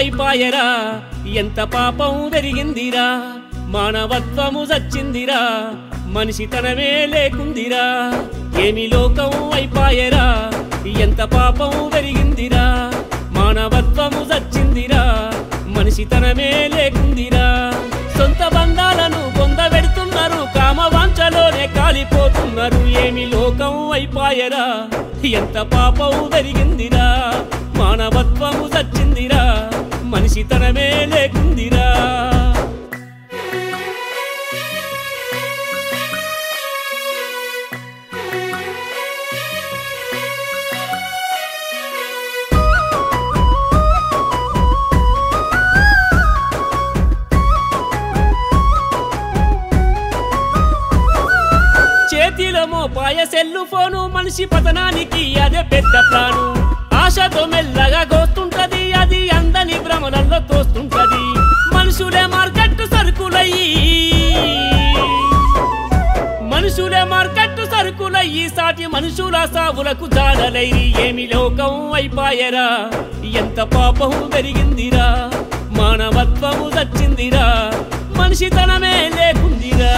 అయిపాయరా ఎంత పాపం పెరిగిందిరా మానవత్వము చచ్చిందిరా మనిషితనమే లేకుందిరా ఏమి లోకం అయిపాయరా ఎంత పాపం పెరిగిందిరా మానవత్వము చచ్చిందిరా మనిషితనమే లేకుందిరా సొంత బంధాలను పొందబెడుతున్నారు కామవాంఛలోనే కాలిపోతున్నారు ఏమి లోకం అయిపాయరా ఎంత పాపం పెరిగిందిరా మానవత్వము చచ్చిందిరా మనిషితనమే లేకుందిరా చేతిలో మోపాయ సెల్లు ఫోను మనిషి పతనానికి అదే పెద్ద ప్లాను ఆశతో మెల్లగా గోస్తుంటది అది అందని భ్రమలలో తోస్తుంటది మనుషులే మార్కెట్ సరుకులయ్యి మనుషులే మార్కెట్ సరుకులయ్యి సాటి మనుషుల సావులకు జాడలైరి ఏమి లోకం అయిపాయరా ఎంత పాపం పెరిగిందిరా మానవత్వము చచ్చిందిరా మనిషితనమే లేకుందిరా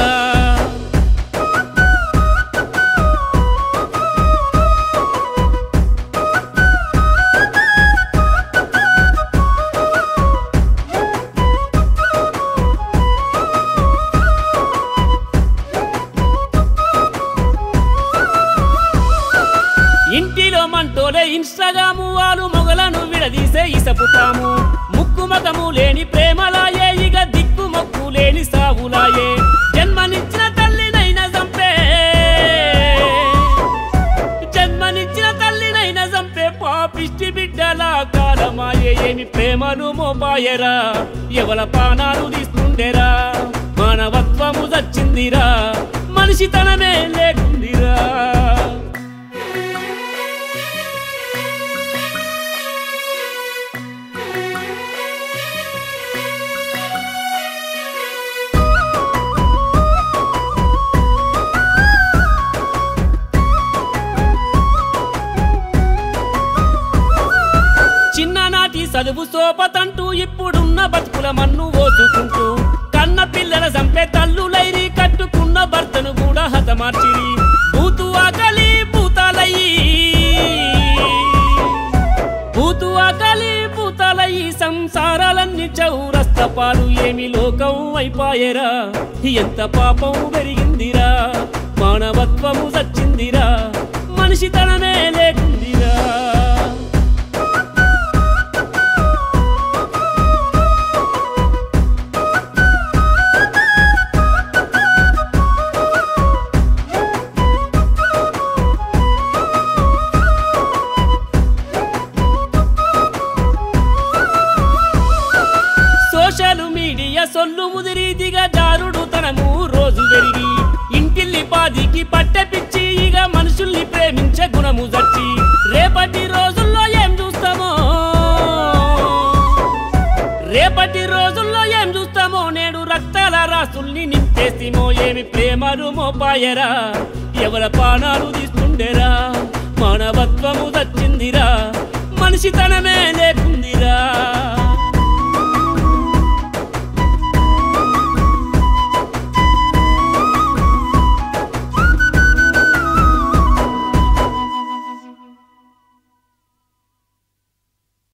ఇంటిలో మంటోలే ఇన్స్టాగ్రాము వాళ్ళు మొగలను విడదీసే ఇసపుతాము ముక్కు మగము లేని ప్రేమలాయే ఇక దిక్కు మొక్కు లేని సావులాయే జన్మనిచ్చిన తల్లినైనా చంపే జన్మనిచ్చిన తల్లినైనా చంపే పాపిష్టి బిడ్డల కాలమాయే ఏమి ప్రేమలు మోపాయరా ఎవల పానాలు తీస్తుండేరా మానవత్వము చచ్చిందిరా మనిషితనమే లేకుందిరా చిన్ననాటి చదువు సోపతంటూ ఇప్పుడున్న బతుకుల మన్ను ఓసుకుంటూ కన్న పిల్లల చంపే తల్లులైరి కట్టుకున్న భర్తను కూడా హతమార్చిరి బూతు ఆకలి భూతాలయ్యి బూతు ఆకలి భూతాలయ్యి సంసారాలన్నీ చౌరస్త పాలు ఏమి లోకం అయిపాయరా ఎంత పాపం పెరిగిందిరా మానవత్వము చచ్చిందిరా మనిషితనమే లేకుందిరా సోషల్ మీడియా సొల్లు ముదిరీతిగా దారుడు తనము రోజు పెరిగి ఇంటిల్లి పాదికి పట్టె పిచ్చి ఇక మనుషుల్ని ప్రేమించే గుణము జచ్చి రేపటి రోజుల్లో ఏం చూస్తామో రేపటి రోజుల్లో ఏం చూస్తామో నేడు రక్తాల రాసుల్ని నింపేసిమో ఏమి ప్రేమలు మోపాయరా ఎవల పానాలు తీస్తుండేరా మానవత్వము దచ్చిందిరా మనిషితనమే లే